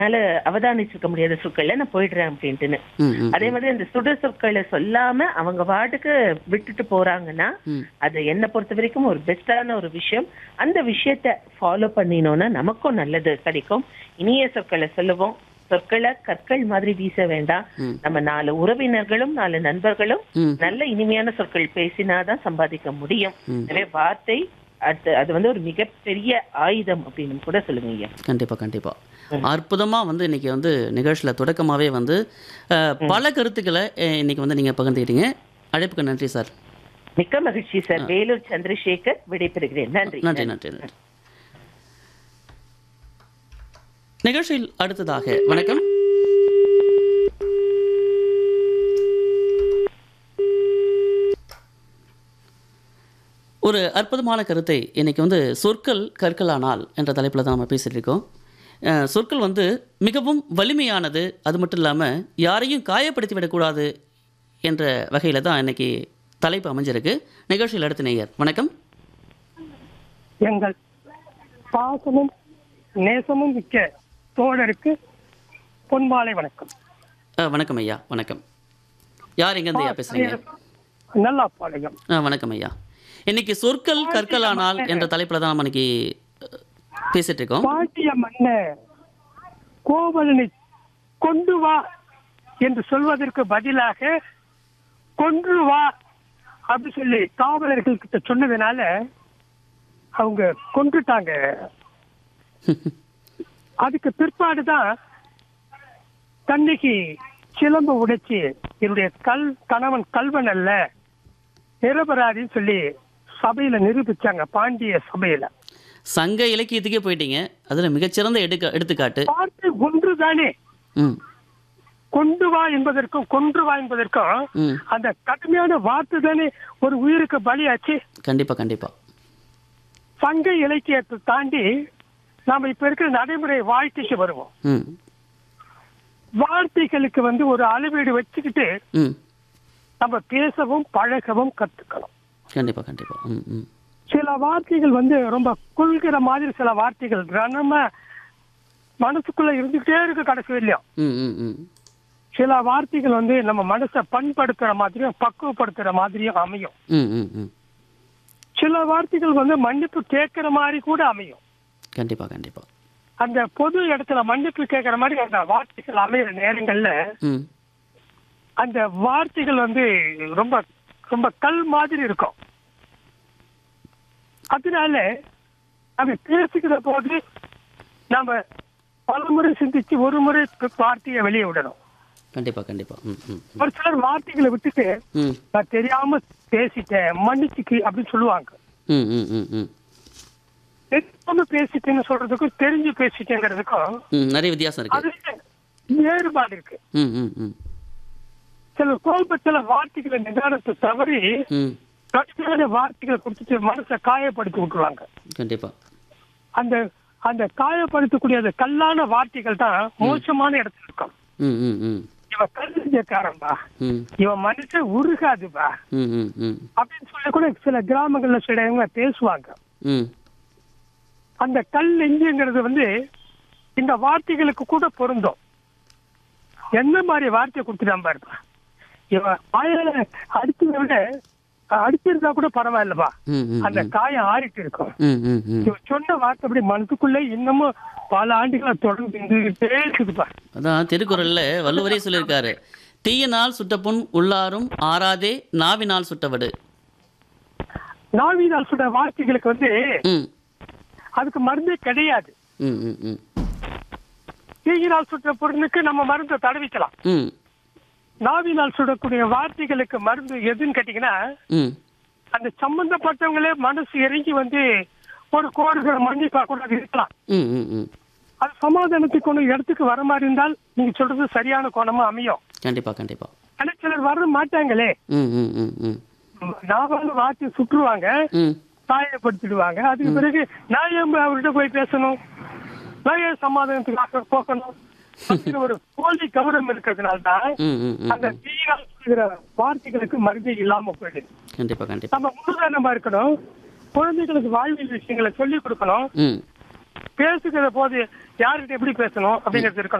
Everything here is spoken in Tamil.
அதனால அவதானிச்சிருக்க முடியாத சொற்கள்ல நான் போயிடுறேன் அப்படின்ட்டுன்னு ம் ம் அதே மாதிரி அந்த சுட சொற்களை சொல்லாம அவங்க பாட்டுக்கு விட்டுட்டு போறாங்கன்னா ம். அது என்ன பொறுத்த வரைக்கும் ஒரு பெஸ்டான ஒரு விஷயம் அந்த விஷயத்த ஃபாலோ பண்ணினோம்னா நமக்கும் நல்லது கிடைக்கும் இனிய சொற்களை சொல்லுவோம் சொற்களை கற்கள் மாதிரி வீச வேண்டாம் ம். நம்ம நாலு உறவினர்களும் நாலு நண்பர்களும் ம். நல்ல இனிமையான சொற்கள் பேசினாதான் சம்பாதிக்க முடியும் ம். எனவே வார்த்தை அது அது வந்து ஒரு மிகப்பெரிய ஆயுதம் அப்படின்னு கூட சொல்லுங்க ஐயா கண்டிப்பாக கண்டிப்பாக அற்புதமாக வந்து இன்னைக்கு வந்து நிகழ்ச்சியில் தொடக்கமாகவே வந்து அஹ், பல கருத்துக்களை அஹ், இன்னைக்கு வந்து நீங்கள் பகிர்ந்துக்கிட்டீங்க அழைப்புக்கு நன்றி சார் மிக்க மகிழ்ச்சி சார் வேலூர் சந்திரசேகர் விடைபெறுகிறேன் நன்றி நன்றி நன்றி நன்றி நிகழ்ச்சியில் அடுத்ததாக வணக்கம் ஒரு அற்புதமான கருத்தை இன்னைக்கு வந்து சொற்கள் கற்களானால் என்ற தலைப்பில் தான் நம்ம பேசிட்டு இருக்கோம் அஹ், சொற்கள் வந்து மிகவும் வலிமையானது அது மட்டும் இல்லாமல் யாரையும் காயப்படுத்தி விடக்கூடாது என்ற வகையில் தான் இன்னைக்கு தலைப்பு அமைஞ்சிருக்கு நிகழ்ச்சியில் அடுத்த நேயர் வணக்கம் எங்கள் பாசமும் நேசமும் மிக்க தோழருக்கு பொன்மாலை வணக்கம் அஹ், வணக்கம் ஐயா வணக்கம் யார் எங்கேருந்து ஐயா பேசுறீங்க நல்லா பாளையம் ஆ வணக்கம் ஐயா இன்னைக்கு சொற்கள் கற்களானால் என்ற தலைப்பில் தான் நம்ம இன்னைக்கு அஹ், பேசிட்டு இருக்கோம் பாண்டிய மன்ன கோவலனை கொண்டு வா என்று சொல்வதற்கு பதிலாக கொன்று வா அப்படி சொல்லி காவலர்கள் கிட்ட சொன்னதுனால அவங்க கொன்றுட்டாங்க அதுக்கு பிற்பாடுதான் கண்ணகி சிலம்ப உடைச்சு என்னுடைய கல் கணவன் கல்வன் அல்ல நிரபராதின்னு சொல்லி சபையில நிரூபிச்சாங்க பாண்டிய சபையில சங்க இலக்கியத்துக்கே போயிட்டீங்க அதில் மிகச்சிறந்த எடுக்க எடுத்துக்காட்டு வார்த்தை ஒன்றுதானே ம் கொண்டு வா என்பதற்கும் கொன்று வா என்பதற்கும் ம் அந்த கடுமையான வார்த்தை தானே ஒரு உயிருக்கு பலியாச்சு கண்டிப்பாக கண்டிப்பாக சங்க இலக்கியத்தை தாண்டி நாம இப்ப இருக்கிற நடைமுறை வாழ்க்கைக்கு வருவோம் ம் வார்த்தைகளுக்கு வந்து ஒரு அளவீடு வச்சுக்கிட்டு ம் நம்ம பேசவும் பழகவும் கத்துக்கணும் கண்டிப்பாக கண்டிப்பாக ம் ம் சில வார்த்தைகள் வந்து ரொம்ப கொள்கிற மாதிரி சில வார்த்தைகள் நம்ம மனசுக்குள்ள இருந்துகிட்டே இருக்கு கடைசி வரையும் ம் ம் ம் சில வார்த்தைகள் வந்து நம்ம மனசை பண்படுத்துற மாதிரியும் பக்குவப்படுத்துற மாதிரியும் அமையும் ம் ம் ம் சில வார்த்தைகள் வந்து மன்னிப்பு கேட்கிற மாதிரி கூட அமையும் கண்டிப்பாக கண்டிப்பாக அந்த பொது இடத்துல மன்னிப்பு கேட்கிற மாதிரி அந்த வார்த்தைகள் அமையிற நேரங்கள்ல ம் அந்த வார்த்தைகள் வந்து ரொம்ப ரொம்ப கல் மாதிரி இருக்கும் அதனால நம்ம பேசிக்கிற போது நாம பல முறை சிந்திச்சு ஒரு முறை வார்த்தையை வெளியே விடணும் கண்டிப்பாக கண்டிப்பாக ம் ம் ம். ஒரு சிலர் வார்த்தைகளை விட்டுட்டு ம் நான் தெரியாம பேசிட்டேன் மன்னிச்சுக்கு அப்படின்னு சொல்லுவாங்க ம் ம் ம் ம் தெரியாம பேசிட்டேன்னு சொல்றதுக்கும் தெரிஞ்சு பேசிட்டேங்கிறதுக்கும் ம் நிறைய வித்தியாசம் இருக்கு அது வேறுபாடு இருக்கு ம் ம் ம் சில கோபத்துல வார்த்தைகளை நிதானத்தை தவறி ம் கடுமையான வார்த்தைகளை கொடுத்துட்டு மனசை காயப்படுத்தி விட்டுருவாங்க கண்டிப்பாக அந்த அந்த காயப்படுத்தக்கூடிய அந்த கல்லான வார்த்தைகள் தான் மோசமான இடத்துல இருக்கும் ம் ம் ம் இவன் கல்விக்காரன்பா ம் இவன் மனுஷன் உருகாதுப்பா ம் ம் ம் அப்படின்னு சொல்லி கூட சில கிராமங்கள்ல சிலவங்க பேசுவாங்க ம் அந்த கல் நெஞ்சுங்கிறது வந்து இந்த வார்த்தைகளுக்கு கூட பொருந்தும் என்ன மாதிரி வார்த்தை கொடுத்துட்டான் பாருப்பா இவன் வாயில அடிச்சதை விட அடிச்சிருந்தா கூட பரவாயில்லப்பா ம் ம் அந்த காயம் ஆறிட்டு இருக்கும் ம் ம் ம் இவன் சொன்ன வார்த்தை அப்படி மனசுக்குள்ள இன்னமும் பல ஆண்டுகளா தொடர்ந்து இருந்துகிட்டே இருக்குதுப்பா அதான் திருக்குறள்ல வள்ளுவரே சொல்லியிருக்காரு தீயினால் சுட்ட புண் உள்ளாரும் ஆறாதே நாவினால் சுட்டவடு நாவினால் சொன்ன வார்த்தைகளுக்கு வந்து ம் அதுக்கு மருந்தே கிடையாது ம் ம் ம் தீயினால் சுட்ட பொருளுக்கு நம்ம மருந்தை தடவிக்கலாம் ம் நாவினால் சுடக்கூடிய வார்த்தைகளுக்கு மருந்து எதுன்னு கேட்டீங்கன்னா ம் அந்த சம்பந்தப்பட்டவங்களே மனசு இறங்கி வந்து ஒரு கோருகிற மன்னிப்பா கூட அது இருக்கலாம் ம் ம் ம் அது சமாதானத்துக்கு ஒன்று இடத்துக்கு வர மாதிரி இருந்தால் நீங்க சொல்றது சரியான கோணமா அமையும் கண்டிப்பாக கண்டிப்பாக ஆனா சிலர் வர மாட்டாங்களே ம் ம் ம் ம் நாவல் வார்த்தை சுற்றுவாங்க ம் காயப்படுத்திடுவாங்க அதுக்கு பிறகு நான் ஏன் அவர்கிட்ட போய் பேசணும் நான் ஏன் சமாதானத்துக்காக போகணும் அப்படின்னு ஒரு போலி கௌரவம் இருக்கிறதுனால தான் ம் ம் ம் அந்த தீயால் சொல்கிற வார்த்தைகளுக்கு மருந்து இல்லாம போயிடுது கண்டிப்பாக கண்டிப்பாக நம்ம முன்னுதாரணமா இருக்கணும் குழந்தைகளுக்கு வாழ்வியல் விஷயங்களை சொல்லிக் கொடுக்கணும் ம் பேசுகிற போது யார்கிட்ட எப்படி பேசணும் அப்படிங்கிறது இருக்கணும்